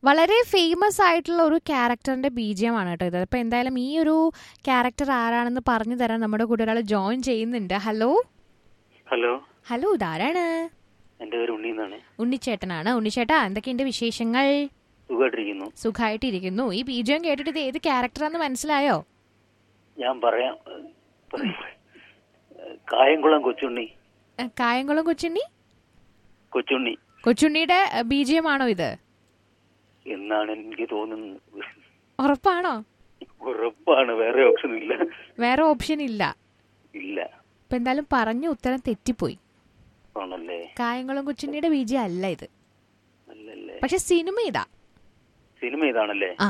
വളരെ ഫേമസ് ആയിട്ടുള്ള ഒരു ക്യാരക്ടറിന്റെ ബീജിയമാണ് കേട്ടോ ഇത് അപ്പൊ എന്തായാലും ഈ ഒരു ക്യാരക്ടർ ആരാണെന്ന് പറഞ്ഞു തരാൻ നമ്മുടെ കൂടെ ഒരാൾ ജോയിൻ ചെയ്യുന്നുണ്ട് ഹലോ ഹലോ ഹലോ ഇതാരാണ് എന്റെ പേര് ഉണ്ണി എന്നാണ് ഉണ്ണിച്ചേട്ടനാണ് ഉണ്ണിച്ചേട്ടാ എന്തൊക്കെയുണ്ട് വിശേഷങ്ങൾ സുഖമായിട്ടിരിക്കുന്നു സുഖമായിട്ടിരിക്കുന്നു ഈ ബീജം കേട്ടിട്ട് ഇത് ഏത് ക്യാരക്ടറാന്ന് മനസ്സിലായോ ഞാൻ പറയാം ഏഹ്, പറയാം. ഏഹ്, കായംകുളം കൊച്ചുണ്ണി ഏ, കായംകുളം കൊച്ചുണ്ണി കൊച്ചുണ്ണി കൊച്ചുണ്ണിയുടെ ബീജിയമാണോ ഇത് എന്നാണ് എനിക്ക് തോന്നുന്നത് ഉറപ്പാണോ ഉറപ്പാണ് വേറെ ഓപ്ഷൻ ഇല്ല വേറെ ഓപ്ഷൻ ഇല്ല ഇല്ല ഇപ്പൊ എന്തായാലും പറഞ്ഞ ഉത്തരം തെറ്റിപ്പോയി ആണല്ലേ കായംകുളം കൊച്ചുണ്ണിയുടെ ബീജിയം അല്ല ഇത് അല്ലല്ലേ പക്ഷെ സിനിമ ഇതാ സിനിമ ഇതാണല്ലേ ആ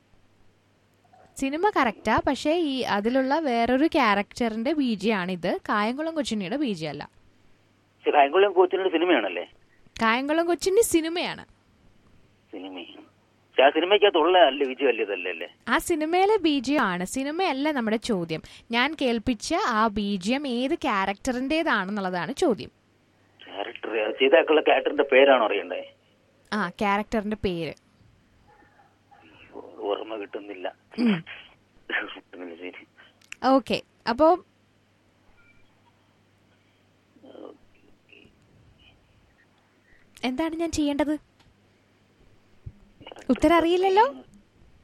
സിനിമ കറക്റ്റാ പക്ഷേ ഈ അതിലുള്ള വേറൊരു ക്യാരക്ടറിന്റെ ബീജിയാണ് ഇത് കായംകുളം കൊച്ചുണ്ണിയുടെ ബീജി അല്ല പക്ഷെ കായംകുളം കൊച്ചുണ്ണിയുടെ സിനിമയാണല്ലേ കായംകുളം കൊച്ചുണ്ണി സിനിമയാണ് സിനിമയാണ് പക്ഷെ ആ സിനിമയ്ക്കകത്തുള്ള അല്ല വിജയം അല്ലേ ഇതല്ലേ അല്ലേ ആ സിനിമയിലെ ബീജിയം ആണ് സിനിമയല്ല നമ്മുടെ ചോദ്യം ഞാൻ കേൾപ്പിച്ച ആ ബീജിയം ഏത് ക്യാരക്ടറിന്റേതാണെന്നുള്ളതാണ് ചോദ്യം ക്യാരക്ടർ ചെയ്താക്കുള്ള ക്യാരക്ടറിന്റെ പേരാണോ അറിയണ്ടേ ആ ക്യാരക്ടറിന്റെ പേര് ഓർമ്മ കിട്ടുന്നില്ല കിട്ടുന്നില്ല ശരി ഓക്കെ അപ്പോ എന്താണ് ഞാൻ ചെയ്യേണ്ടത് ഉത്തരം അറിയില്ലല്ലോ